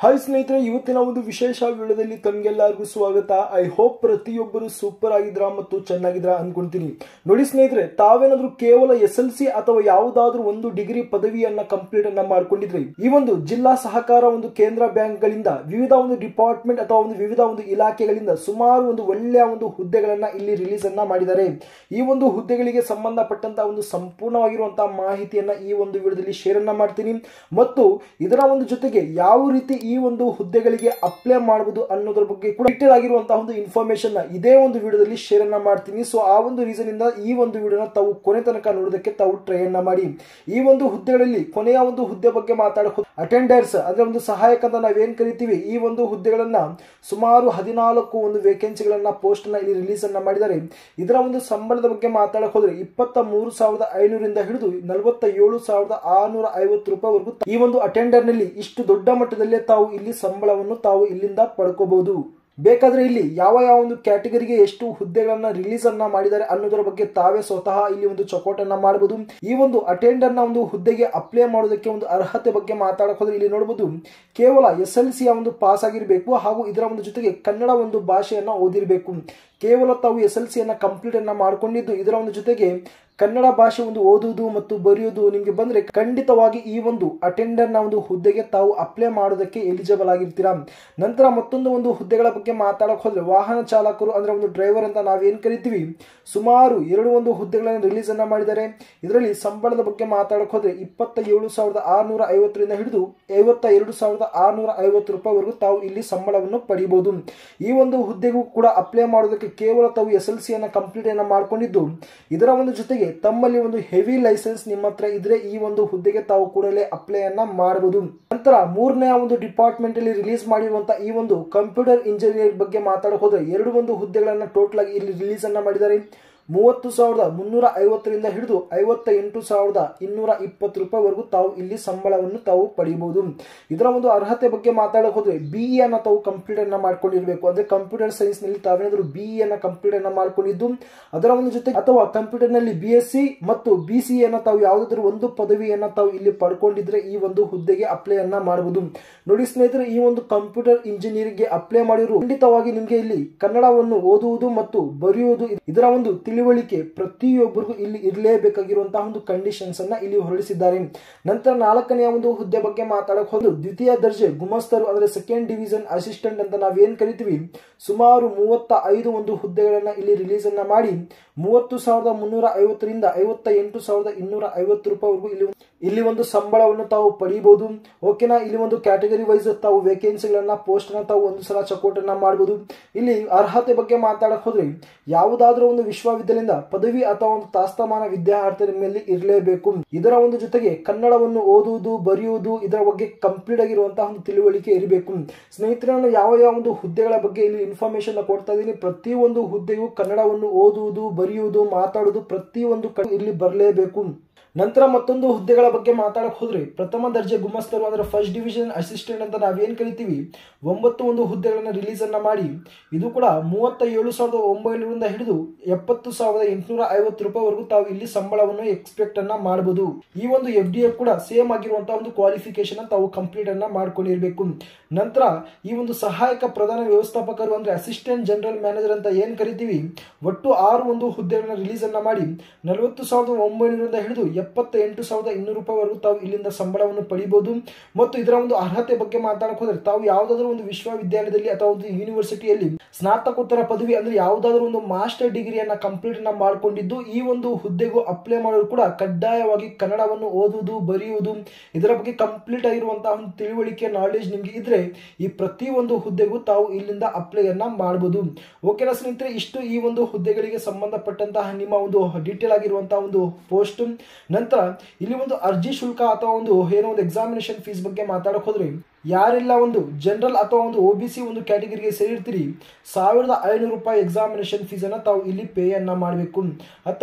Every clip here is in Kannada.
ಹಾಯ್ ಸ್ನೇಹಿತರೆ ಇವತ್ತಿನ ಒಂದು ವಿಶೇಷ ವಿಡಿಯೋದಲ್ಲಿ ತಮ್ಗೆಲ್ಲರಿಗೂ ಸ್ವಾಗತ ಐ ಹೋಪ್ ಪ್ರತಿಯೊಬ್ಬರು ಸೂಪರ್ ಆಗಿದ್ರ ಮತ್ತು ಚೆನ್ನಾಗಿದ್ರ ಅನ್ಕೊಂತೀನಿ ನೋಡಿ ಸ್ನೇಹಿತರೆ ತಾವೇನಾದ್ರೂ ಕೇವಲ ಎಸ್ ಎಲ್ ಸಿ ಅಥವಾ ಯಾವುದಾದ್ರೂ ಒಂದು ಡಿಗ್ರಿ ಪದವಿಯನ್ನ ಕಂಪ್ಲೀಟ್ ಅನ್ನ ಮಾಡ್ಕೊಂಡಿದ್ರೆ ಈ ಒಂದು ಜಿಲ್ಲಾ ಸಹಕಾರ ಒಂದು ಕೇಂದ್ರ ಬ್ಯಾಂಕ್ ಗಳಿಂದ ವಿವಿಧ ಒಂದು ಡಿಪಾರ್ಟ್ಮೆಂಟ್ ಅಥವಾ ಒಂದು ವಿವಿಧ ಒಂದು ಇಲಾಖೆಗಳಿಂದ ಸುಮಾರು ಒಂದು ಒಳ್ಳೆಯ ಒಂದು ಹುದ್ದೆಗಳನ್ನ ಇಲ್ಲಿ ರಿಲೀಸ್ ಅನ್ನ ಮಾಡಿದ್ದಾರೆ ಈ ಒಂದು ಹುದ್ದೆಗಳಿಗೆ ಸಂಬಂಧಪಟ್ಟಂತ ಒಂದು ಸಂಪೂರ್ಣವಾಗಿರುವಂತಹ ಮಾಹಿತಿಯನ್ನ ಈ ಒಂದು ವಿಡಿಯೋದಲ್ಲಿ ಶೇರ್ ಅನ್ನ ಮಾಡ್ತೀನಿ ಮತ್ತು ಇದರ ಒಂದು ಜೊತೆಗೆ ಯಾವ ರೀತಿ ಈ ಒಂದು ಹುದ್ದೆಗಳಿಗೆ ಅಪ್ಲೈ ಮಾಡಬಹುದು ಅನ್ನೋದ್ರ ಬಗ್ಗೆ ಕೂಡ ಡೀಟೇಲ್ ಆಗಿರುವಂತಹ ಒಂದು ಇನ್ಫಾರ್ಮೇಶನ್ ಇದೇ ಒಂದು ವಿಡಿಯೋದಲ್ಲಿ ಶೇರ್ ಅನ್ನ ಮಾಡ್ತೀನಿ ಸೊ ಆ ಒಂದು ರೀಸನ್ ಇಂದ ಈ ಒಂದು ವಿಡಿಯೋನ ತಾವು ಕೊನೆ ತನಕ ನೋಡೋದಕ್ಕೆ ತಾವು ಟ್ರೈ ಅನ್ನ ಮಾಡಿ ಈ ಒಂದು ಹುದ್ದೆಗಳಲ್ಲಿ ಕೊನೆಯ ಒಂದು ಹುದ್ದೆ ಬಗ್ಗೆ ಮಾತಾಡೋ ಅಟೆಂಡರ್ಸ್ ಅಂದ್ರೆ ಒಂದು ಸಹಾಯಕ ಅಂತ ನಾವೇನ್ ಕರಿತೀವಿ ಈ ಒಂದು ಹುದ್ದೆಗಳನ್ನ ಸುಮಾರು ಹದಿನಾಲ್ಕು ಒಂದು ವೇಕೆನ್ಸಿಗಳನ್ನ ಪೋಸ್ಟ್ ನ ಇಲ್ಲಿ ರಿಲೀಸ್ ಅನ್ನ ಮಾಡಿದ್ದಾರೆ ಇದರ ಒಂದು ಸಂಬಳದ ಬಗ್ಗೆ ಮಾತಾಡಕ್ ಹೋದ್ರೆ ಇಪ್ಪತ್ತ ಮೂರು ಸಾವಿರದ ಐನೂರಿಂದ ಹಿಡಿದು ನಲವತ್ತ ಏಳು ಸಾವಿರದ ಆರ್ನೂರ ಐವತ್ತು ರೂಪಾಯಿವರೆಗೂ ಈ ಒಂದು ಅಟೆಂಡರ್ ನಲ್ಲಿ ಇಷ್ಟು ದೊಡ್ಡ ಮಟ್ಟದಲ್ಲೇ ತಾವು ಇಲ್ಲಿ ಸಂಬಳವನ್ನು ತಾವು ಇಲ್ಲಿಂದ ಪಡ್ಕೋಬಹುದು ಬೇಕಾದ್ರೆ ಇಲ್ಲಿ ಯಾವ ಯಾವ ಒಂದು ಕ್ಯಾಟಗರಿಗೆ ಎಷ್ಟು ಹುದ್ದೆಗಳನ್ನ ರಿಲೀಸ್ ಅನ್ನ ಮಾಡಿದ್ದಾರೆ ಅನ್ನೋದರ ಬಗ್ಗೆ ತಾವೇ ಸ್ವತಃ ಇಲ್ಲಿ ಒಂದು ಚೌಕಟನ್ನ ಮಾಡಬಹುದು ಈ ಒಂದು ಅಟೆಂಡರ್ ನ ಒಂದು ಹುದ್ದೆಗೆ ಅಪ್ಲೈ ಮಾಡೋದಕ್ಕೆ ಒಂದು ಅರ್ಹತೆ ಬಗ್ಗೆ ಮಾತಾಡಕ್ ಹೋದ್ರೆ ಇಲ್ಲಿ ನೋಡಬಹುದು ಕೇವಲ ಎಸ್ ಎಲ್ ಸಿ ಒಂದು ಪಾಸ್ ಆಗಿರಬೇಕು ಹಾಗೂ ಇದರ ಒಂದು ಜೊತೆಗೆ ಕನ್ನಡ ಒಂದು ಭಾಷೆಯನ್ನ ಓದಿರಬೇಕು ಕೇವಲ ತಾವು ಎಸ್ ಎಲ್ ಸಿ ಅನ್ನ ಕಂಪ್ಲೀಟ್ ಅನ್ನ ಮಾಡ್ಕೊಂಡಿದ್ದು ಇದರ ಒಂದು ಜೊತೆಗೆ ಕನ್ನಡ ಭಾಷೆ ಒಂದು ಓದುವುದು ಮತ್ತು ಬರೆಯುವುದು ನಿಮಗೆ ಬಂದ್ರೆ ಖಂಡಿತವಾಗಿ ಈ ಒಂದು ಅಟೆಂಡರ್ ನ ಒಂದು ಹುದ್ದೆಗೆ ತಾವು ಅಪ್ಲೈ ಮಾಡೋದಕ್ಕೆ ಎಲಿಜಿಬಲ್ ಆಗಿರ್ತೀರಾ ನಂತರ ಮತ್ತೊಂದು ಒಂದು ಹುದ್ದೆಗಳ ಬಗ್ಗೆ ಮಾತಾಡಕ್ ಹೋದ್ರೆ ವಾಹನ ಚಾಲಕರು ಅಂದ್ರೆ ಒಂದು ಡ್ರೈವರ್ ಅಂತ ನಾವೇನ್ ಕರಿತೀವಿ ಸುಮಾರು ಎರಡು ಒಂದು ಹುದ್ದೆಗಳನ್ನು ರಿಲೀಸ್ ಅನ್ನ ಮಾಡಿದ್ದಾರೆ ಇದರಲ್ಲಿ ಸಂಬಳದ ಬಗ್ಗೆ ಮಾತಾಡಕ್ ಹೋದ್ರೆ ಇಪ್ಪತ್ತ ಏಳು ಸಾವಿರದ ಆರ್ನೂರ ಐವತ್ತರಿಂದ ಹಿಡಿದು ಐವತ್ತ ಎರಡು ಸಾವಿರದ ಆರ್ನೂರ ಐವತ್ತು ರೂಪಾಯಿವರೆಗೂ ತಾವು ಇಲ್ಲಿ ಸಂಬಳವನ್ನು ಪಡೆಯಬಹುದು ಈ ಒಂದು ಹುದ್ದೆಗೂ ಕೂಡ ಅಪ್ಲೈ ಮಾಡೋದಕ್ಕೆ ಕೇವಲ ತಾವು ಎಸ್ ಎಲ್ ಸಿ ಅನ್ನ ಕಂಪ್ಲೀಟ್ ಅನ್ನ ಮಾಡ್ಕೊಂಡಿದ್ದು ಇದರ ಒಂದು ಜೊತೆಗೆ ತಮ್ಮಲ್ಲಿ ಒಂದು ಹೆವಿ ಲೈಸೆನ್ಸ್ ನಿಮ್ಮ ಹತ್ರ ಇದ್ರೆ ಈ ಒಂದು ಹುದ್ದೆಗೆ ತಾವು ಕೂಡಲೇ ಅಪ್ಲೈ ಅನ್ನ ಮಾಡಬಹುದು ನಂತರ ಮೂರನೇ ಒಂದು ಡಿಪಾರ್ಟ್ಮೆಂಟ್ ಅಲ್ಲಿ ರಿಲೀಸ್ ಮಾಡಿರುವಂತಹ ಈ ಒಂದು ಕಂಪ್ಯೂಟರ್ ಇಂಜಿನಿಯರ್ ಬಗ್ಗೆ ಮಾತಾಡಕ್ ಹೋದ್ರೆ ಎರಡು ಒಂದು ಹುದ್ದೆಗಳನ್ನ ಟೋಟಲ್ ಆಗಿ ಇಲ್ಲಿ ರಿಲೀಸ್ ಅನ್ನ ಮಾಡಿದ್ದಾರೆ ಮೂವತ್ತು ಸಾವಿರದ ಮುನ್ನೂರ ಐವತ್ತರಿಂದ ಹಿಡಿದು ಐವತ್ತ ಎಂಟು ಸಾವಿರದ ಇನ್ನೂರ ಇಪ್ಪತ್ತು ರೂಪಾಯಿವರೆಗೂ ತಾವು ಇಲ್ಲಿ ಸಂಬಳವನ್ನು ತಾವು ಪಡೆಯಬಹುದು ಇದರ ಒಂದು ಅರ್ಹತೆ ಬಗ್ಗೆ ಮಾತಾಡಕ್ ಹೋದ್ರೆ ಬಿಇ ಅನ್ನ ತಾವು ಕಂಪ್ಲೀಟ್ ಅನ್ನ ಮಾಡ್ಕೊಂಡಿರ್ಬೇಕು ಅಂದ್ರೆ ಕಂಪ್ಯೂಟರ್ ಸೈನ್ಸ್ ನಲ್ಲಿ ತಾವೇನಾದ್ರೂ ಬಿಇ ಅನ್ನ ಕಂಪ್ಲೀಟ್ ಅನ್ನ ಮಾಡ್ಕೊಂಡಿದ್ದು ಅದರ ಒಂದು ಜೊತೆ ಅಥವಾ ಕಂಪ್ಯೂಟರ್ ನಲ್ಲಿ ಬಿ ಎಸ್ ಸಿ ಮತ್ತು ಬಿ ಸಿ ಅನ್ನ ತಾವು ಯಾವುದಾದ್ರೂ ಒಂದು ಪದವಿಯನ್ನ ತಾವು ಇಲ್ಲಿ ಪಡ್ಕೊಂಡಿದ್ರೆ ಈ ಒಂದು ಹುದ್ದೆಗೆ ಅಪ್ಲೈ ಅನ್ನ ಮಾಡಬಹುದು ನೋಡಿ ಸ್ನೇಹಿತರೆ ಈ ಒಂದು ಕಂಪ್ಯೂಟರ್ ಇಂಜಿನಿಯರಿಂಗ್ ಗೆ ಅಪ್ಲೈ ಮಾಡಿರುವ ಖಂಡಿತವಾಗಿ ನಿಮಗೆ ಇಲ್ಲಿ ಕನ್ನಡವನ್ನು ಓದುವುದು ಮತ್ತು ಬರೆಯುವುದು ಇದರ ಒಂದು ತಿಳುವಳಿಕೆ ಪ್ರತಿಯೊಬ್ಬರಿಗೂ ಇಲ್ಲಿ ಇರಲೇಬೇಕಾಗಿರುವಂತಹ ಒಂದು ಕಂಡೀಷನ್ಸ್ ಅನ್ನ ಇಲ್ಲಿ ಹೊರಡಿಸಿದ್ದಾರೆ ನಂತರ ನಾಲ್ಕನೆಯ ಒಂದು ಹುದ್ದೆ ಬಗ್ಗೆ ಮಾತಾಡಕ್ ಹೋದ್ರು ದ್ವಿತೀಯ ದರ್ಜೆ ಗುಮಸ್ತರು ಅಂದ್ರೆ ಸೆಕೆಂಡ್ ಡಿವಿಷನ್ ಅಸಿಸ್ಟೆಂಟ್ ಅಂತ ನಾವೇನ್ ಕರಿತೀವಿ ಸುಮಾರು ಮೂವತ್ತ ಐದು ಒಂದು ಹುದ್ದೆಗಳನ್ನ ಇಲ್ಲಿ ರಿಲೀಸ್ ಅನ್ನ ಮಾಡಿ ಮೂವತ್ತು ಸಾವಿರದ ಮುನ್ನೂರ ಐವತ್ತರಿಂದ ಐವತ್ತ ಎಂಟು ಸಾವಿರದ ಇನ್ನೂರ ಐವತ್ತು ರೂಪಾಯಿವರೆಗೂ ಇಲ್ಲಿ ಇಲ್ಲಿ ಒಂದು ಸಂಬಳವನ್ನು ತಾವು ಪಡೆಯಬಹುದು ಓಕೆನಾ ಇಲ್ಲಿ ಒಂದು ಕ್ಯಾಟಗರಿ ವೈಸ್ ತಾವು ವೇಕೆನ್ಸಿಗಳನ್ನ ಪೋಸ್ಟ್ ನ ತಾವು ಒಂದು ಸಲ ಚಕೋಟನ್ನ ಮಾಡಬಹುದು ಇಲ್ಲಿ ಅರ್ಹತೆ ಬಗ್ಗೆ ಮಾತಾಡಕ್ ಹೋದ್ರೆ ಯಾವುದಾದ್ರೂ ಒಂದು ವಿಶ್ವವಿದ್ಯಾಲಯದಿಂದ ಪದವಿ ಅಥವಾ ಒಂದು ತಾಸ್ತಮಾನ ವಿದ್ಯಾರ್ಥಿ ನಿಮ್ಮಲ್ಲಿ ಇರಲೇಬೇಕು ಇದರ ಒಂದು ಜೊತೆಗೆ ಕನ್ನಡವನ್ನು ಓದುವುದು ಬರೆಯುವುದು ಇದರ ಬಗ್ಗೆ ಕಂಪ್ಲೀಟ್ ಆಗಿರುವಂತಹ ಒಂದು ತಿಳುವಳಿಕೆ ಇರಬೇಕು ಸ್ನೇಹಿತರೆ ನಾನು ಯಾವ ಯಾವ ಒಂದು ಹುದ್ದೆಗಳ ಬಗ್ಗೆ ಇಲ್ಲಿ ಇನ್ಫಾರ್ಮೇಶನ್ ಕೊಡ್ತಾ ಇದ್ದೀನಿ ಪ್ರತಿಯೊಂದು ಹುದ್ದೆಯು ಕನ್ನಡವನ್ನು ಓದುವುದು ಬರೆಯುವುದು ಮಾತಾಡುವುದು ಪ್ರತಿಯೊಂದು ಇಲ್ಲಿ ಬರಲೇಬೇಕು ನಂತರ ಮತ್ತೊಂದು ಹುದ್ದೆಗಳ ಬಗ್ಗೆ ಮಾತಾಡಕ್ ಹೋದ್ರೆ ಪ್ರಥಮ ದರ್ಜೆ ಗುಮಸ್ತರು ಅಂದ್ರೆ ಫಸ್ಟ್ ಡಿವಿಷನ್ ಅಸಿಸ್ಟೆಂಟ್ ಅಂತ ನಾವೇನ್ ಕರಿತೀವಿ ಒಂಬತ್ತು ಒಂದು ಹುದ್ದೆಗಳನ್ನ ರಿಲೀಸ್ ಅನ್ನ ಮಾಡಿ ಇದು ಕೂಡ ಮೂವತ್ತ ಏಳು ಸಾವಿರದ ಒಂಬೈನೂರಿಂದ ಹಿಡಿದು ಎಪ್ಪತ್ತು ಸಾವಿರದ ಎಂಟುನೂರ ಐವತ್ತು ರೂಪಾಯಿವರೆಗೂ ತಾವು ಇಲ್ಲಿ ಸಂಬಳವನ್ನು ಎಕ್ಸ್ಪೆಕ್ಟ್ ಅನ್ನ ಮಾಡಬಹುದು ಈ ಒಂದು ಎಫ್ ಡಿ ಎಫ್ ಕೂಡ ಸೇಮ್ ಆಗಿರುವಂತಹ ಒಂದು ಕ್ವಾಲಿಫಿಕೇಶನ್ ತಾವು ಕಂಪ್ಲೀಟ್ ಅನ್ನ ಮಾಡ್ಕೊಂಡಿರ್ಬೇಕು ನಂತರ ಈ ಒಂದು ಸಹಾಯಕ ಪ್ರಧಾನ ವ್ಯವಸ್ಥಾಪಕರು ಅಂದ್ರೆ ಅಸಿಸ್ಟೆಂಟ್ ಜನರಲ್ ಮ್ಯಾನೇಜರ್ ಅಂತ ಏನ್ ಕರಿತೀವಿ ಒಟ್ಟು ಆರು ಒಂದು ಹುದ್ದೆಗಳನ್ನ ರಿಲೀಸ್ ಅನ್ನ ಮಾಡಿ ನಲವತ್ತು ಸಾವಿರದ ಒಂಬೈನೂರಿಂದ ಹಿಡಿದು ಎಪ್ಪತ್ತ ಎಂಟು ಸಾವಿರದ ಇನ್ನೂರು ರೂಪಾಯಿವರೆಗೂ ತಾವು ಇಲ್ಲಿಂದ ಸಂಬಳವನ್ನು ಪಡಿಬಹುದು ಮತ್ತು ಇದರ ಒಂದು ಅರ್ಹತೆ ಬಗ್ಗೆ ಮಾತಾಡಕ್ ಹೋದ್ರೆ ತಾವು ಯಾವುದಾದ್ರೂ ಒಂದು ವಿಶ್ವವಿದ್ಯಾಲಯದಲ್ಲಿ ಅಥವಾ ಒಂದು ಯೂನಿವರ್ಸಿಟಿಯಲ್ಲಿ ಸ್ನಾತಕೋತ್ತರ ಪದವಿ ಅಂದ್ರೆ ಯಾವುದಾದ್ರೂ ಒಂದು ಮಾಸ್ಟರ್ ಡಿಗ್ರಿಯನ್ನ ಕಂಪ್ಲೀಟ್ ನ ಮಾಡ್ಕೊಂಡಿದ್ದು ಈ ಒಂದು ಹುದ್ದೆಗೂ ಅಪ್ಲೈ ಮಾಡೋರು ಕೂಡ ಕಡ್ಡಾಯವಾಗಿ ಕನ್ನಡವನ್ನು ಓದುವುದು ಬರೆಯುವುದು ಇದರ ಬಗ್ಗೆ ಕಂಪ್ಲೀಟ್ ಆಗಿರುವಂತಹ ಒಂದು ತಿಳುವಳಿಕೆ ನಾಲೆಜ್ ನಿಮ್ಗೆ ಇದ್ರೆ ಈ ಪ್ರತಿ ಒಂದು ಹುದ್ದೆಗೂ ತಾವು ಇಲ್ಲಿಂದ ಅಪ್ಲೈ ಅನ್ನ ಮಾಡಬಹುದು ಓಕೆನಾ ಸ್ನೇಹಿತರೆ ಇಷ್ಟು ಈ ಒಂದು ಹುದ್ದೆಗಳಿಗೆ ಸಂಬಂಧಪಟ್ಟಂತಹ ನಿಮ್ಮ ಒಂದು ಡೀಟೇಲ್ ಆಗಿರುವಂತಹ ಒಂದು ಪೋಸ್ಟ್ ನಂತರ ಇಲ್ಲಿ ಒಂದು ಅರ್ಜಿ ಶುಲ್ಕ ಅಥವಾ ಒಂದು ಏನೋ ಒಂದು ಎಕ್ಸಾಮಿನೇಷನ್ ಫೀಸ್ ಬಗ್ಗೆ ಮಾತಾಡಕ್ ಹೋದ್ರೆ ಯಾರೆಲ್ಲ ಒಂದು ಜನರಲ್ ಅಥವಾ ಒಂದು ಒ ಬಿ ಸಿ ಒಂದು ಕ್ಯಾಟಗರಿಗೆ ಸೇರಿರ್ತೀರಿ ಸಾವಿರದ ಐನೂರು ರೂಪಾಯಿ ಎಕ್ಸಾಮಿನೇಷನ್ ಫೀಸ್ ಅನ್ನ ತಾವು ಇಲ್ಲಿ ಪೇ ಅನ್ನ ಮಾಡಬೇಕು ಅಥವಾ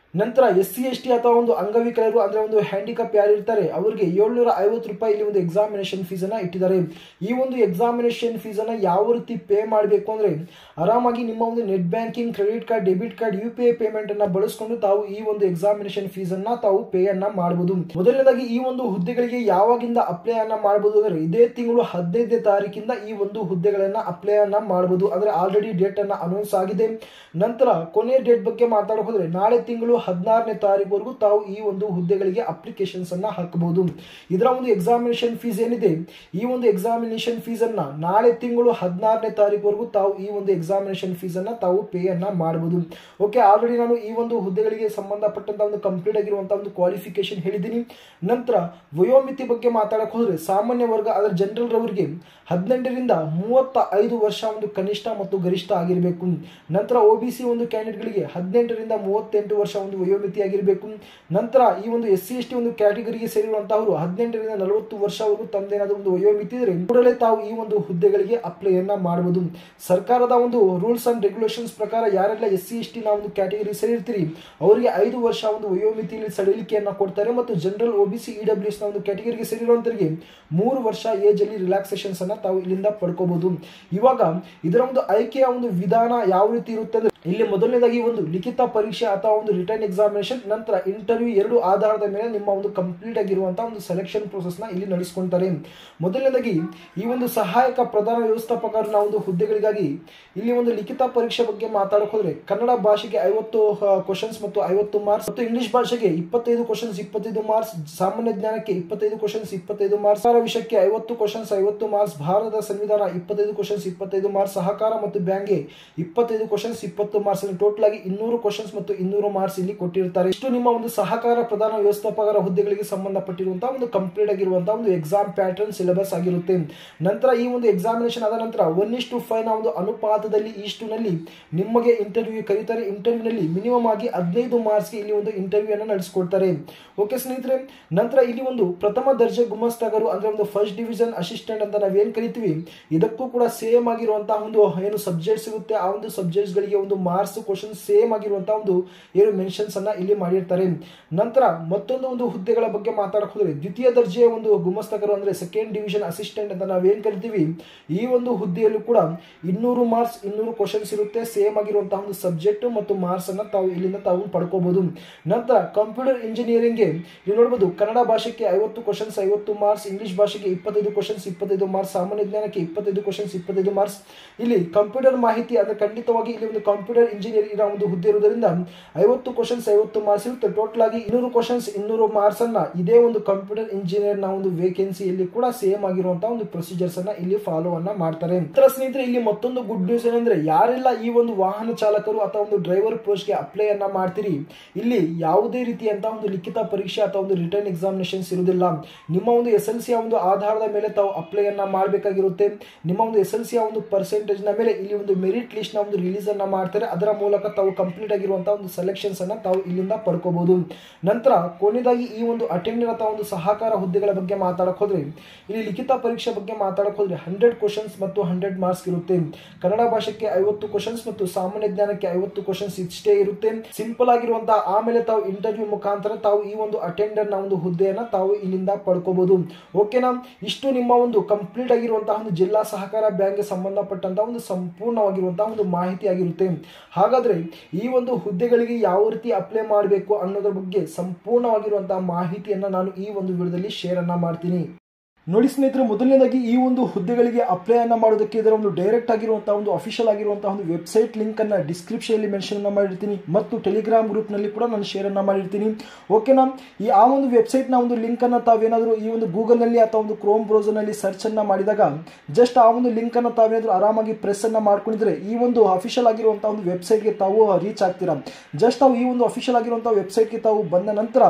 ನಂತರ ಎಸ್ ಸಿ ಎಸ್ ಟಿ ಅಥವಾ ಒಂದು ಅಂಗವಿಕಲರು ಅಂದ್ರೆ ಒಂದು ಹ್ಯಾಂಡಿಕಪ್ ಯಾರು ಇರ್ತಾರೆ ಅವರಿಗೆ ಏಳ್ನೂರ ಐವತ್ತು ರೂಪಾಯಿ ಇಲ್ಲಿ ಒಂದು ಎಕ್ಸಾಮಿನೇಷನ್ ಫೀಸ್ ಅನ್ನ ಇಟ್ಟಿದ್ದಾರೆ ಈ ಒಂದು ಎಕ್ಸಾಮಿನೇಷನ್ ಫೀಸ್ ಅನ್ನ ಯಾವ ರೀತಿ ಪೇ ಮಾಡಬೇಕು ಅಂದ್ರೆ ಆರಾಮಾಗಿ ನಿಮ್ಮ ಒಂದು net banking credit card debit card U P I payment ಅನ್ನ ಬಳಸಿಕೊಂಡು ತಾವು ಈ ಒಂದು ಎಕ್ಸಾಮಿನೇಷನ್ ಫೀಸ್ ಅನ್ನ ತಾವು ಪೇ ಅನ್ನ ಮಾಡಬಹುದು ಮೊದಲನೇದಾಗಿ ಈ ಒಂದು ಹುದ್ದೆಗಳಿಗೆ ಯಾವಾಗಿಂದ ಅಪ್ಲೈ ಅನ್ನ ಮಾಡಬಹುದು ಅಂದ್ರೆ ಇದೇ ತಿಂಗಳು ಹದಿನೈದನೇ ತಾರೀಕಿಂದ ಈ ಒಂದು ಹುದ್ದೆಗಳನ್ನ ಅಪ್ಲೈ ಅನ್ನ ಮಾಡಬಹುದು ಅಂದ್ರೆ ಆಲ್ರೆಡಿ ಡೇಟ್ ಅನ್ನ ಅನೌನ್ಸ್ ಆಗಿದೆ ನಂತರ ಕೊನೆಯ ಡೇಟ್ ಬಗ್ಗೆ ಮಾತಾಡೋ ಹೋದ್ರೆ ನಾಳೆ ತಿಂಗಳು ಹದಿನಾರನೇ ತಾರೀಕುವರೆಗೂ ತಾವು ಈ ಒಂದು ಹುದ್ದೆಗಳಿಗೆ ಅಪ್ಲಿಕೇಶನ್ಸ್ ಅನ್ನ ಹಾಕಬಹುದು ಇದರ ಒಂದು ಎಕ್ಸಾಮಿನೇಷನ್ ಫೀಸ್ ಏನಿದೆ ಈ ಒಂದು ಎಕ್ಸಾಮಿನೇಷನ್ ಫೀಸ್ ಅನ್ನ ನಾಳೆ ತಿಂಗಳು ಹದಿನಾರನೇ ತಾರೀಕುವರೆಗೂ ತಾವು ಈ ಒಂದು ಎಕ್ಸಾಮಿನೇಷನ್ ಫೀಸ್ ಅನ್ನ ತಾವು ಪೇ ಅನ್ನ ಮಾಡಬಹುದು ಓಕೆ ಆಲ್ರೆಡಿ ನಾನು ಈ ಒಂದು ಹುದ್ದೆಗಳಿಗೆ ಸಂಬಂಧಪಟ್ಟಂತ ಒಂದು ಕಂಪ್ಲೀಟ್ ಆಗಿರುವಂತಹ ಒಂದು ಕ್ವಾಲಿಫಿಕೇಶನ್ ಹೇಳಿದ್ದೀನಿ ನಂತರ ವಯೋಮಿತಿ ಬಗ್ಗೆ ಮಾತಾಡಕ್ ಹೋದ್ರೆ ಸಾಮಾನ್ಯ ವರ್ಗ ಅದರ ಜನರಲ್ ರವರಿಗೆ ಹದಿನೆಂಟರಿಂದ ಮೂವತ್ತ ಐದು ವರ್ಷ ಒಂದು ಕನಿಷ್ಠ ಮತ್ತು ಗರಿಷ್ಠ ಆಗಿರಬೇಕು ನಂತರ ಒ ಬಿ ಸಿ ಒಂದು ಕ್ಯಾಂಡಿಡೇಟ್ಗಳಿಗೆ ಹದಿನೆಂಟರಿಂದ ಮೂವತ್ತೆಂಟು ವರ್ಷ ಒಂದು ವಯೋಮಿತಿ ಆಗಿರಬೇಕು ನಂತರ ಈ ಒಂದು ಎಸ್ ಸಿ ಎಸ್ ಟಿ ಒಂದು ಕ್ಯಾಟಗರಿಗೆ ಸೇರಿರುವಂತಹವರು ಹದಿನೆಂಟರಿಂದ ನಲವತ್ತು ವರ್ಷವರೆಗೂ ತಮ್ಮದೇನಾದ ಒಂದು ವಯೋಮಿತಿ ಇದ್ರೆ ಕೂಡಲೇ ತಾವು ಈ ಒಂದು ಹುದ್ದೆಗಳಿಗೆ ಅಪ್ಲೈಯನ್ನ ಮಾಡಬಹುದು ಸರ್ಕಾರದ ಒಂದು ರೂಲ್ಸ್ ಅಂಡ್ ರೆಗ್ಯುಲೇಷನ್ಸ್ ಪ್ರಕಾರ ಯಾರೆಲ್ಲ ಎಸ್ ಸಿ ಎಸ್ ಟಿ ನಾವು ಒಂದು ಕ್ಯಾಟಗರಿ ಸೇರಿರ್ತೀರಿ ಅವರಿಗೆ ಐದು ವರ್ಷ ಒಂದು ವಯೋಮಿತಿಯಲ್ಲಿ ಸಡಿಲಿಕೆಯನ್ನ ಕೊಡ್ತಾರೆ ಮತ್ತು general O B C E W S ನ ಒಂದು ಕ್ಯಾಟಗರಿಗೆ ಸೇರಿರುವಂತರಿಗೆ ಮೂರು ವರ್ಷ ಏಜ್ ಅಲ್ಲಿ ರಿಲ್ಯಾಕ್ಸೇಷನ್ಸ್ ಅನ್ನ ತಾವು ಇಲ್ಲಿಂದ ಪಡ್ಕೋಬಹುದು ಇವಾಗ ಇದರ ಒಂದು ಆಯ್ಕೆಯ ಒಂದು ವಿಧಾನ ಯಾವ ರೀತಿ ಇರುತ್ತೆ ಅಂದ್ರೆ ಇಲ್ಲಿ ಮೊದಲನೇದಾಗಿ ಒಂದು ಲಿಖಿತ ಪರೀಕ್ಷೆ ಅಥವಾ ಒಂದು ರಿಟರ್ನ್ ಎಕ್ಸಾಮಿನೇಷನ್ ನಂತರ ಇಂಟರ್ವ್ಯೂ ಎರಡು ಆಧಾರದ ಮೇಲೆ ನಿಮ್ಮ ಒಂದು ಕಂಪ್ಲೀಟ್ ಆಗಿರುವಂತಹ ಒಂದು ಸೆಲೆಕ್ಷನ್ ಪ್ರೋಸೆಸ್ ನ ಇಲ್ಲಿ ನಡೆಸ್ಕೊಂತಾರೆ ಮೊದಲನೇದಾಗಿ ಈ ಒಂದು ಸಹಾಯಕ ಪ್ರಧಾನ ವ್ಯವಸ್ಥಾಪಕರನ ಒಂದು ಹುದ್ದೆಗಳಿಗಾಗಿ ಇಲ್ಲಿ ಒಂದು ಲಿಖಿತ ಪರೀಕ್ಷೆ ಬಗ್ಗೆ ಮಾತಾಡಕ್ ಹೋದ್ರೆ ಕನ್ನಡ ಭಾಷೆಗೆ ಐವತ್ತು ಕ್ವಶನ್ಸ್ ಮತ್ತು ಐವತ್ತು ಮಾರ್ಕ್ಸ್ ಮತ್ತು ಇಂಗ್ಲಿಷ್ ಭಾಷೆಗೆ ಇಪ್ಪತ್ತೈದು ಕ್ವಶನ್ಸ್ ಇಪ್ಪತ್ತೈದು ಮಾರ್ಕ್ಸ್ ಸಾಮಾನ್ಯ ಜ್ಞಾನಕ್ಕೆ ಇಪ್ಪತ್ತೈದು ಕ್ವಶನ್ಸ್ ಇಪ್ಪತ್ತೈದು ಮಾರ್ಕ್ಸ್ ಸಹಕಾರ ವಿಷಯಕ್ಕೆ ಐವತ್ತು ಕ್ವಶನ್ಸ್ ಐವತ್ತು ಮಾರ್ಕ್ಸ್ ಭಾರತದ ಸಂವಿಧಾನ ಇಪ್ಪತ್ತೈದು ಕ್ವಶನ್ಸ್ ಇಪ್ಪತ್ತೈದು ಮಾರ್ಕ್ಸ್ ಸಹಕಾರ ಮತ್ತು ಬ್ಯಾಂಕ್ಗೆ ಇಪ್ಪತ್ತೈದು ಕ್ವಶನ್ಸ್ ಇಪ್ಪತ್ತು ಮಾರ್ಕ್ಸ್ ಟೋಟಲ್ ಆಗಿ ಇನ್ನೂರು ಕ್ವಶನ್ಸ್ ಮತ್ತು ಇನ್ನೂರು ಮಾರ್ಕ್ಸ್ ಇಲ್ಲಿ ಕೊಟ್ಟಿರ್ತಾರೆ ಇಷ್ಟು ನಿಮ್ಮ ಒಂದು ಸಹಕಾರ ಪ್ರಧಾನ ವ್ಯವಸ್ಥಾಪಕರ ಹುದ್ದೆಗಳಿಗೆ ಸಂಬಂಧಪಟ್ಟಿರುವಂತಹ ಒಂದು ಕಂಪ್ಲೀಟ್ ಆಗಿರುವಂತಹ ಒಂದು ಎಕ್ಸಾಮ್ ಪ್ಯಾಟರ್ನ್ ಸಿಲೆಬಸ್ ಆಗಿರುತ್ತೆ ನಂತರ ಈ ಒಂದು ಎಕ್ಸಾಮಿನೇಷನ್ ಆದ ನಂತರ ಒನ್ ಇಷ್ಟು ಫೈವ್ ನ ಒಂದು ಅನುಪಾತದಲ್ಲಿ ಇಷ್ಟುನಲ್ಲಿ ನಿಮಗೆ ಇಂಟರ್ವ್ಯೂ ಕರೀತಾರೆ ಇಂಟರ್ವ್ಯೂ ನಲ್ಲಿ ಮಿನಿಮಮ್ ಆಗಿ ಹದಿನೈದು ಮಾರ್ಕ್ಸ್ಗೆ ಇಲ್ಲಿ ಒಂದು ಇಂಟರ್ವ್ಯೂ ಅನ್ನು ನಡೆಸಿಕೊಡ್ತಾರೆ ಓಕೆ ಸ್ನೇಹಿತರೆ ನಂತರ ಇಲ್ಲಿ ಒಂದು ಪ್ರಥಮ ದರ್ಜೆ ಗುಮಸ್ತಗರು ಅಂದ್ರೆ ಒಂದು ಫಸ್ಟ್ ಡಿವಿಷನ್ ಅಸಿಸ್ಟೆಂಟ್ ಅಂತ ನಾವೇನ್ ಕರಿತೀವಿ ಇದಕ್ಕೂ ಕೂಡ ಸೇಮ್ ಆಗಿರುವಂತಹ ಒಂದು ಏನು ಸಬ್ಜೆಕ್ಟ್ಸ್ ಇರುತ್ತೆ ಆ ಒಂದು ಸಬ್ಜೆಕ್ಟ್ಸ್ ಗಳಿಗೆ ಒಂದು ಮಾರ್ಕ್ಸ್ ಕ್ವಶನ್ ಸೇಮ್ ಆಗಿರುವಂತಹ ಒಂದು ಏನು ಮೆನ್ಷನ್ಸ್ ಅನ್ನ ಇಲ್ಲಿ ಮಾಡಿರ್ತಾರೆ ನಂತರ ಮತ್ತೊಂದು ಒಂದು ಹುದ್ದೆಗಳ ಬಗ್ಗೆ ಮಾತಾಡಕ್ ಹೋದ್ರೆ ದ್ವಿತೀಯ ದರ್ಜೆಯ ಒಂದು ಗುಮಸ್ತಕರು ಅಂದ್ರೆ ಸೆಕೆಂಡ್ ಡಿವಿಷನ್ ಅಸಿಸ್ಟೆಂಟ್ ಅಂತ ನಾವೇನ್ ಕರಿತೀವಿ ಈ ಒಂದು ಹುದ್ದೆಯಲ್ಲೂ ಕೂಡ ಇನ್ನೂರು ಮಾರ್ಕ್ಸ್ ಇನ್ನೂರು ಕ್ವಶನ್ಸ್ ಇರುತ್ತೆ ಸೇಮ್ ಆಗಿರುವಂತಹ ಒಂದು ಸಬ್ಜೆಕ್ಟ್ ಮತ್ತು ಮಾರ್ಕ್ಸ್ ಅನ್ನ ತಾವು ಇಲ್ಲಿಂದ ತಾವು ಪಡ್ಕೋಬಹುದು ನಂತರ ಕಂಪ್ಯೂಟರ್ ಇಂಜಿನಿಯರಿಂಗ್ಗೆ ನೀವು ನೋಡಬಹುದು ಕನ್ನಡ ಭಾಷೆಗೆ ಐವತ್ತು ಕ್ವಶನ್ಸ್ ಐವತ್ತು ಮಾರ್ಕ್ಸ್ ಇಂಗ್ಲಿಷ್ ಭಾಷೆಗೆ ಇಪ್ಪತ್ತೈದು ಕ್ವಶನ್ಸ್ ಇಪ್ಪತ್ತೈದು ಮಾರ್ಕ್ಸ್ ಸಾಮಾನ್ಯ ಜ್ಞಾನಕ್ಕೆ ಇಪ್ಪತ್ತೈದು ಕ್ವಶನ್ಸ್ ಇಪ್ಪತ್ತೈದು ಮಾರ್ಕ್ಸ್ ಇಲ್ಲಿ ಕಂಪ್ಯೂಟರ್ ಮಾಹಿತಿ ಅಂದ್ರೆ ಖಂಡಿತವಾಗಿ ಇಲ್ಲಿ ಒಂದು ಕಂಪ್ಯೂಟರ್ ಇಂಜಿನಿಯರ್ ಇರೋ ಒಂದು ಹುದ್ದೆ ಇರುವುದರಿಂದ ಐವತ್ತು ಕ್ವಶನ್ಸ್ ಐವತ್ತು ಮಾರ್ಕ್ಸ್ ಇರುತ್ತೆ ಟೋಟಲ್ ಆಗಿ ಇನ್ನೂರು ಕ್ವಶನ್ಸ್ ಇನ್ನೂರು ಮಾರ್ಕ್ಸ್ ಅನ್ನ ಇದೇ ಒಂದು ಕಂಪ್ಯೂಟರ್ ಇಂಜಿನಿಯರ್ ನ ಒಂದು ವೇಕೆನ್ಸಿಯಲ್ಲಿ ಕೂಡ ಸೇಮ್ ಆಗಿರುವಂತಹ ಒಂದು ಪ್ರೊಸೀಜರ್ಸ್ ಅನ್ನ ಇಲ್ಲಿ ಫಾಲೋ ಅನ್ನ ಮಾಡ್ತಾರೆ ಇತರ ಸ್ನೇಹಿತರೆ ಇಲ್ಲಿ ಮತ್ತೊಂದು ಗುಡ್ ನ್ಯೂಸ್ ಏನಂದ್ರೆ ಯಾರೆಲ್ಲ ಈ ಒಂದು ವಾಹನ ಚಾಲಕರು ಅಥವಾ ಒಂದು ಡ್ರೈವರ್ ಪೋಸ್ಟ್ ಗೆ ಅಪ್ಲೈ ಅನ್ನ ಮಾಡ್ತೀರಿ ಇಲ್ಲಿ ಯಾವುದೇ ರೀತಿಯಂತಹ ಒಂದು ಲಿಖಿತ ಪರೀಕ್ಷೆ ಅಥವಾ ಒಂದು ರಿಟರ್ನ್ ಎಕ್ಸಾಮಿನೇಷನ್ಸ್ ಇರುವುದಿಲ್ಲ ನಿಮ್ಮ ಒಂದು ಎಸ್ ಎಲ್ ಸಿ ಒಂದು ಆಧಾರದ ಮೇಲೆ ತಾವು ಅಪ್ಲೈ ಅನ್ನ ಮಾಡಬೇಕಾಗಿರುತ್ತೆ ನಿಮ್ಮ ಒಂದು ಎಸ್ ಎಲ್ ಸಿ ಒಂದು ಪರ್ಸೆಂಟೇಜ್ ನ ಮೇಲೆ ಇಲ್ಲಿ ಒಂದು ಮೆರಿಟ್ ಲಿಸ್ಟ್ ನ ಒಂದು ರಿಲೀಸ್ ಅನ್ನ ಮಾಡ್ತಾರೆ ಅದರ ಮೂಲಕ ತಾವು ಕಂಪ್ಲೀಟ್ ಆಗಿರುವಂತಹ ಒಂದು ಸೆಲೆಕ್ಷನ್ಸ್ ಅನ್ನ ತಾವು ಇಲ್ಲಿಂದ ಪಡ್ಕೋಬಹುದು ನಂತರ ಕೊನೆಯದಾಗಿ ಈ ಒಂದು ಅಟೆಂಡರ್ ಅಥವಾ ಒಂದು ಸಹಕಾರ ಹುದ್ದೆಗಳ ಬಗ್ಗೆ ಮಾತಾಡಕ್ ಹೋದ್ರೆ ಇಲ್ಲಿ ಲಿಖಿತ ಪರೀಕ್ಷೆ ಬಗ್ಗೆ ಮಾತಾಡಕ್ ಹೋದ್ರೆ ಹಂಡ್ರೆಡ್ ಕ್ವಶನ್ಸ್ ಮತ್ತು ಹಂಡ್ರೆಡ್ ಮಾರ್ಕ್ಸ್ ಇರುತ್ತೆ ಕನ್ನಡ ಭಾಷೆಗೆ ಐವತ್ತು ಕ್ವಶನ್ಸ್ ಮತ್ತು ಸಾಮಾನ್ಯ ಜ್ಞಾನಕ್ಕೆ ಐವತ್ತು ಕ್ವಶನ್ಸ್ ಇಷ್ಟೇ ಇರುತ್ತೆ ಸಿಂಪಲ್ ಆಗಿರುವಂತಹ ಆಮೇಲೆ ತಾವು ಇಂಟರ್ವ್ಯೂ ಮುಖಾಂತರ ತಾವು ಈ ಒಂದು ಅಟೆಂಡರ್ ನ ಒಂದು ಹುದ್ದೆಯನ್ನ ತಾವು ಇಲ್ಲಿಂದ ಪಡ್ಕೋಬಹುದು ಓಕೆನಾ ಇಷ್ಟು ನಿಮ್ಮ ಒಂದು ಕಂಪ್ಲೀಟ್ ಆಗಿರುವಂತಹ ಒಂದು ಜಿಲ್ಲಾ ಸಹಕಾರ ಬ್ಯಾಂಕ್ಗೆ ಸಂಬಂಧಪಟ್ಟಂತಹ ಒಂದು ಸಂಪೂರ್ಣವಾಗಿರುವಂತಹ ಒಂದು ಮಾಹಿತಿ ಆಗಿರುತ್ತೆ ಹಾಗಾದ್ರೆ ಈ ಒಂದು ಹುದ್ದೆಗಳಿಗೆ ಯಾವ ರೀತಿ ಅಪ್ಲೈ ಮಾಡಬೇಕು ಅನ್ನೋದ್ರ ಬಗ್ಗೆ ಸಂಪೂರ್ಣವಾಗಿರುವಂತಹ ಮಾಹಿತಿಯನ್ನ ನಾನು ಈ ಒಂದು ವಿಡಿಯೋದಲ್ಲಿ ಶೇರ್ ಅನ್ನ ಮಾಡ್ತೀನಿ ನೋಡಿ ಸ್ನೇಹಿತರೆ ಮೊದಲನೇದಾಗಿ ಈ ಒಂದು ಹುದ್ದೆಗಳಿಗೆ ಅಪ್ಲೈ ಅನ್ನ ಮಾಡೋದಕ್ಕೆ ಇದರ ಒಂದು ಡೈರೆಕ್ಟ್ ಆಗಿರುವಂತಹ ಒಂದು ಅಫಿಷಿಯಲ್ ಆಗಿರುವಂತಹ ಒಂದು ವೆಬ್ಸೈಟ್ ಲಿಂಕ್ ಅನ್ನ ಡಿಸ್ಕ್ರಿಪ್ಷನ್ ಅಲ್ಲಿ ಮೆನ್ಷನ್ ಅನ್ನ ಮಾಡಿರ್ತೀನಿ ಮತ್ತು ಟೆಲಿಗ್ರಾಮ್ ಗ್ರೂಪ್ ನಲ್ಲಿ ಕೂಡ ನಾನು ಶೇರ್ ಅನ್ನ ಮಾಡಿರ್ತೀನಿ ಓಕೆನಾ ಈ ಆ ಒಂದು ವೆಬ್ಸೈಟ್ ನ ಒಂದು ಲಿಂಕ್ ಅನ್ನ ತಾವೇನಾದ್ರೂ ಈ ಒಂದು ಗೂಗಲ್ ನಲ್ಲಿ ಅಥವಾ ಒಂದು ಕ್ರೋಮ್ ಬ್ರೌಸರ್ ನಲ್ಲಿ ಸರ್ಚ್ ಅನ್ನ ಮಾಡಿದಾಗ ಜಸ್ಟ್ ಆ ಒಂದು ಲಿಂಕ್ ಅನ್ನ ತಾವೇನಾದ್ರೂ ಆರಾಮಾಗಿ ಪ್ರೆಸ್ ಅನ್ನ ಮಾಡ್ಕೊಂಡಿದ್ರೆ ಈ ಒಂದು ಅಫಿಷಿಯಲ್ ಆಗಿರುವಂತಹ ಒಂದು ವೆಬ್ಸೈಟ್ಗೆ ತಾವು ರೀಚ್ ಆಗ್ತೀರಾ ಜಸ್ಟ್ ತಾವು ಈ ಒಂದು ಅಫಿಷಿಯಲ್ ಆಗಿರುವಂತಹ ವೆಬ್ಸೈಟ್ಗೆ ತಾವು ಬಂದ ನಂತರ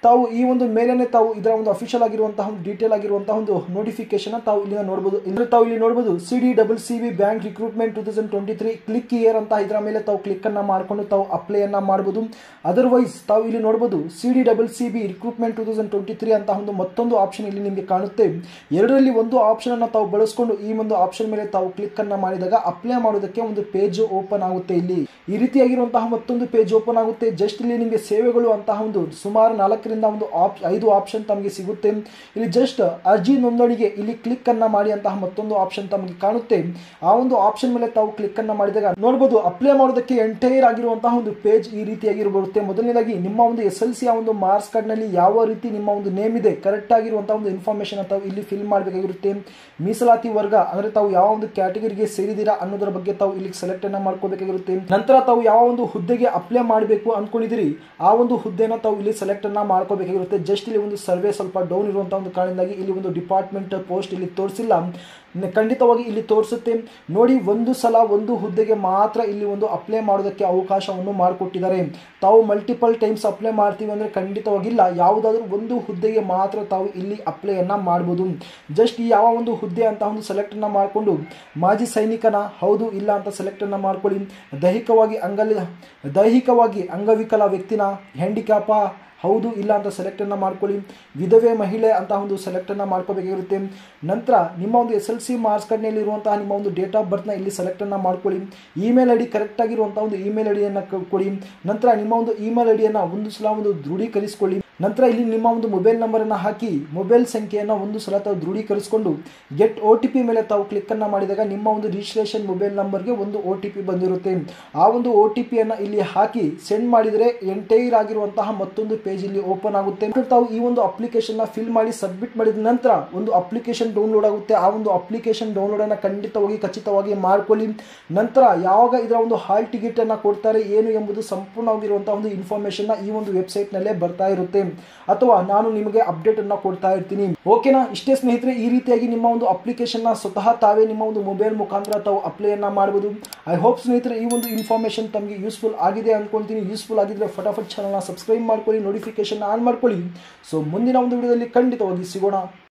ತಾವು ಈ ಒಂದು ಮೇಲೇನೆ ತಾವು ಇದರ ಒಂದು ಅಫಿಷಿಯಲ್ ಆಗಿರುವಂತಹ ಒಂದು ಡೀಟೇಲ್ ಆಗಿರುವಂತಹ ಒಂದು ನೋಟಿಫಿಕೇಶನ್ ತಾವು ಇಲ್ಲಿಂದ ನೋಡಬಹುದು ಅಂದ್ರೆ ತಾವು ಇಲ್ಲಿ ನೋಡಬಹುದು C D double C B bank recruitment two thousand twenty three click here ಅಂತ ಇದರ ಮೇಲೆ ತಾವು ಕ್ಲಿಕ್ ಅನ್ನ ಮಾಡಿಕೊಂಡು ತಾವು ಅಪ್ಲೈ ಅನ್ನ ಮಾಡಬಹುದು ಅದರ್ವೈಸ್ ತಾವು ಇಲ್ಲಿ ನೋಡಬಹುದು C D double C B recruitment two thousand twenty three ಅಂತ ಒಂದು ಮತ್ತೊಂದು ಆಪ್ಷನ್ ಇಲ್ಲಿ ನಿಮಗೆ ಕಾಣುತ್ತೆ ಎರಡರಲ್ಲಿ ಒಂದು ಆಪ್ಷನ್ ಅನ್ನ ತಾವು ಬಳಸ್ಕೊಂಡು ಈ ಒಂದು ಆಪ್ಷನ್ ಮೇಲೆ ತಾವು ಕ್ಲಿಕ್ ಅನ್ನ ಮಾಡಿದಾಗ ಅಪ್ಲೈ ಮಾಡೋದಕ್ಕೆ ಒಂದು ಪೇಜ್ ಓಪನ್ ಆಗುತ್ತೆ ಇಲ್ಲಿ ಈ ರೀತಿಯಾಗಿರುವಂತಹ ಮತ್ತೊಂದು ಪೇಜ್ ಓಪನ್ ಆಗುತ್ತೆ ಜಸ್ಟ್ ಇಲ್ಲಿ ನಿಮಗೆ ಸೇವೆಗಳು ಅಂತಹ ಒಂದು ಸುಮಾರು ನಾಲ್ಕರಿಂದ ಒಂದು ಆಪ್ ಐದು ಆಪ್ಷನ್ ತಮಗೆ ಸಿಗುತ್ತೆ ಇಲ್ಲಿ ಜಸ್ಟ್ ಅರ್ಜಿ ನೋಂದಣಿಗೆ ಇಲ್ಲಿ ಕ್ಲಿಕ್ ಅನ್ನ ಮಾಡಿ ಅಂತಹ ಮತ್ತೊಂದು ಆಪ್ಷನ್ ತಮಗೆ ಕಾಣುತ್ತೆ ಆ ಒಂದು ಆಪ್ಷನ್ ಮೇಲೆ ತಾವು ಕ್ಲಿಕ್ ಅನ್ನ ಮಾಡಿದಾಗ ನೋಡಬಹುದು ಅಪ್ಲೈ ಮಾಡೋದಕ್ಕೆ ಎಂಟೈರ್ ಆಗಿರುವಂತಹ ಒಂದು ಪೇಜ್ ಈ ರೀತಿಯಾಗಿ ಬರುತ್ತೆ ಮೊದಲನೇದಾಗಿ ನಿಮ್ಮ ಒಂದು ಎಸ್ ಎಲ್ ಸಿ ಒಂದು ಮಾರ್ಕ್ಸ್ ಕಾರ್ಡ್ ನಲ್ಲಿ ಯಾವ ರೀತಿ ನಿಮ್ಮ ಒಂದು ನೇಮ್ ಇದೆ ಕರೆಕ್ಟ್ ಆಗಿರುವಂತಹ ಒಂದು ಇನ್ಫಾರ್ಮೇಶನ್ ತಾವು ಇಲ್ಲಿ ಫಿಲ್ ಮಾಡಬೇಕಾಗಿರುತ್ತೆ ಮೀಸಲಾತಿ ವರ್ಗ ಅಂದ್ರೆ ತಾವು ಯಾವ ಒಂದು ಕ್ಯಾಟಗರಿಗೆ ಸೇರಿದ್ದೀರಾ ಅನ್ನೋದರ ಬಗ್ಗೆ ತಾವು ಇಲ್ಲಿ ಸೆಲೆಕ್ಟ್ ಅನ್ನ ಮಾಡ್ಕೋಬೇಕಾಗಿರುತ್ತೆ ನಂತರ ತಾವು ಯಾವ ಒಂದು ಹುದ್ದೆಗೆ ಅಪ್ಲೈ ಮಾಡಬೇಕು ಅನ್ಕೊಂಡಿದ್ದೀರಿ ಆ ಒಂದು ಹುದ್ದೆನ ತಾವು ಇಲ್ಲಿ ಸೆಲೆಕ್ಟ್ ಅನ್ನ ಮಾಡ್ಕೋಬೇಕಾಗಿರುತ್ತೆ ಜಸ್ಟ್ ಇಲ್ಲಿ ಒಂದು ಸರ್ವೆ ಸ್ವಲ್ಪ ಡೌನ್ ಇರುವಂತಹ ಒಂದು ಕಾರಣದಿಂದಾಗಿ ಇಲ್ಲಿ ಒಂದು ಡಿಪಾರ್ಟ್ಮೆಂಟ್ ಪೋಸ್ಟ್ ಇಲ್ಲಿ ತೋರಿಸಿಲ್ಲ ಖಂಡಿತವಾಗಿ ಇಲ್ಲಿ ತೋರಿಸುತ್ತೆ ನೋಡಿ ಒಂದು ಸಲ ಒಂದು ಹುದ್ದೆಗೆ ಮಾತ್ರ ಇಲ್ಲಿ ಒಂದು ಅಪ್ಲೈ ಮಾಡೋದಕ್ಕೆ ಅವಕಾಶವನ್ನು ಮಾಡಿಕೊಟ್ಟಿದ್ದಾರೆ ತಾವು ಮಲ್ಟಿಪಲ್ ಟೈಮ್ಸ್ ಅಪ್ಲೈ ಮಾಡ್ತೀವಿ ಅಂದರೆ ಖಂಡಿತವಾಗಿಲ್ಲ ಯಾವುದಾದ್ರೂ ಒಂದು ಹುದ್ದೆಗೆ ಮಾತ್ರ ತಾವು ಇಲ್ಲಿ ಅಪ್ಲೈಯನ್ನು ಮಾಡ್ಬೋದು ಜಸ್ಟ್ ಈ ಯಾವ ಒಂದು ಹುದ್ದೆ ಅಂತ ಒಂದು ಸೆಲೆಕ್ಟನ್ನು ಮಾಡಿಕೊಂಡು ಮಾಜಿ ಸೈನಿಕನ ಹೌದು ಇಲ್ಲ ಅಂತ ಸೆಲೆಕ್ಟನ್ನು ಮಾಡ್ಕೊಳ್ಳಿ ದೈಹಿಕವಾಗಿ ಅಂಗಲಿ ದೈಹಿಕವಾಗಿ ಅಂಗವಿಕಲ ವ್ಯಕ್ತಿನ ಹ್ಯಾಂಡಿಕ್ಯಾಪ ಹೌದು ಇಲ್ಲ ಅಂತ ಸೆಲೆಕ್ಟನ್ನು ಮಾಡ್ಕೊಳ್ಳಿ ವಿಧವೆ ಮಹಿಳೆ ಅಂತ ಒಂದು ಸೆಲೆಕ್ಟನ್ನು ಮಾಡ್ಕೋಬೇಕಾಗಿರುತ್ತೆ ನಂತರ ನಿಮ್ಮ ಒಂದು ಎಸ್ ಎಲ್ ಸಿ ಮಾರ್ಕ್ಸ್ ಕಾರ್ಡ್ನಲ್ಲಿ ಇರುವಂತಹ ನಿಮ್ಮ ಒಂದು ಡೇಟ್ ಆಫ್ ಬರ್ತ್ನ ಇಲ್ಲಿ ಸೆಲೆಕ್ಟನ್ನು ಮಾಡ್ಕೊಳ್ಳಿ ಇಮೇಲ್ ಐ ಡಿ ಕರೆಕ್ಟ್ ಆಗಿರುವಂಥ ಒಂದು ಇಮೇಲ್ ಐ ಡಿಯನ್ನು ಕೊಡಿ ನಂತರ ನಿಮ್ಮ ಒಂದು ಇಮೇಲ್ ಐ ಡಿಯನ್ನು ಒಂದು ಸಲ ಒಂದು ದೃಢೀಕರಿಸಿಕೊಳ್ಳಿ ನಂತರ ಇಲ್ಲಿ ನಿಮ್ಮ ಒಂದು ಮೊಬೈಲ್ ನಂಬರನ್ನು ಹಾಕಿ ಮೊಬೈಲ್ ಸಂಖ್ಯೆಯನ್ನು ಒಂದು ಸಲ ತಾವು ದೃಢೀಕರಿಸಿಕೊಂಡು ಗೆಟ್ ಒ ಟಿ ಪಿ ಮೇಲೆ ತಾವು ಕ್ಲಿಕ್ಕನ್ನು ಮಾಡಿದಾಗ ನಿಮ್ಮ ಒಂದು ರಿಜಿಸ್ಟ್ರೇಷನ್ ಮೊಬೈಲ್ ನಂಬರ್ಗೆ ಒಂದು ಒ ಟಿ ಪಿ ಬಂದಿರುತ್ತೆ ಆ ಒಂದು ಒ ಟಿ ಪಿಯನ್ನು ಇಲ್ಲಿ ಹಾಕಿ ಸೆಂಡ್ ಮಾಡಿದರೆ ಎಂಟೈರ್ ಆಗಿರುವಂತಹ ಮತ್ತೊಂದು ಪೇಜ್ ಇಲ್ಲಿ ಓಪನ್ ಆಗುತ್ತೆ ತಾವು ಈ ಒಂದು ಅಪ್ಲಿಕೇಶನ್ನ ಫಿಲ್ ಮಾಡಿ ಸಬ್ಮಿಟ್ ಮಾಡಿದ ನಂತರ ಒಂದು ಅಪ್ಲಿಕೇಶನ್ ಡೌನ್ಲೋಡ್ ಆಗುತ್ತೆ ಆ ಒಂದು ಅಪ್ಲಿಕೇಶನ್ ಡೌನ್ಲೋಡನ್ನು ಖಂಡಿತವಾಗಿ ಖಚಿತವಾಗಿ ಮಾಡ್ಕೊಳ್ಳಿ ನಂತರ ಯಾವಾಗ ಇದರ ಒಂದು ಹಾಲ್ ಟಿಕೆಟ್ ಅನ್ನ ಕೊಡ್ತಾರೆ ಏನು ಎಂಬುದು ಸಂಪೂರ್ಣವಾಗಿರುವಂತಹ ಒಂದು ಇನ್ಫಾರ್ಮೇಶನ್ ಈ ಒಂದು ವೆಬ್ಸೈಟ್ ನಲ್ಲೇ ಬರ್ತಾ ಇರುತ್ತೆ ಅಥವಾ ನಾನು ನಿಮಗೆ ಅಪ್ಡೇಟ್ ಅನ್ನ ಕೊಡ್ತಾ ಇರ್ತೀನಿ ಓಕೆನಾ ಇಷ್ಟೇ ಸ್ನೇಹಿತರೆ ಈ ರೀತಿಯಾಗಿ ನಿಮ್ಮ ಒಂದು ಅಪ್ಲಿಕೇಶನ್ ಸ್ವತಃ ತಾವೇ ನಿಮ್ಮ ಒಂದು ಮೊಬೈಲ್ ಮುಖಾಂತರ ತಾವು ಅಪ್ಲೈ ಅನ್ನ ಮಾಡಬಹುದು ಐ ಹೋಪ್ ಸ್ನೇಹಿತರೆ ಈ ಒಂದು ಇನ್ಫಾರ್ಮೇಶನ್ ತಮಗೆ ಯೂಸ್ಫುಲ್ ಆಗಿದೆ ಅನ್ಕೊಳ್ತೀನಿ ಯೂಸ್ಫುಲ್ ಆಗಿದ್ರೆ ಫಟಾಫಟ್ ಚಾನಲ್ನ ಸಬ್ಸ್ಕ್ರೈಬ್ ಮಾಡ್ಕೊಳ್ಳಿ ನೋಟಿಫಿಕೇಶನ್ ಆನ್ ಮಾಡ್ಕೊಳ್ಳಿ ಸೊ ಮುಂದಿನ ಒಂದು ವಿಡಿಯೋದಲ್ಲಿ ಖಂಡಿತವಾಗಿ ಸಿಗೋಣ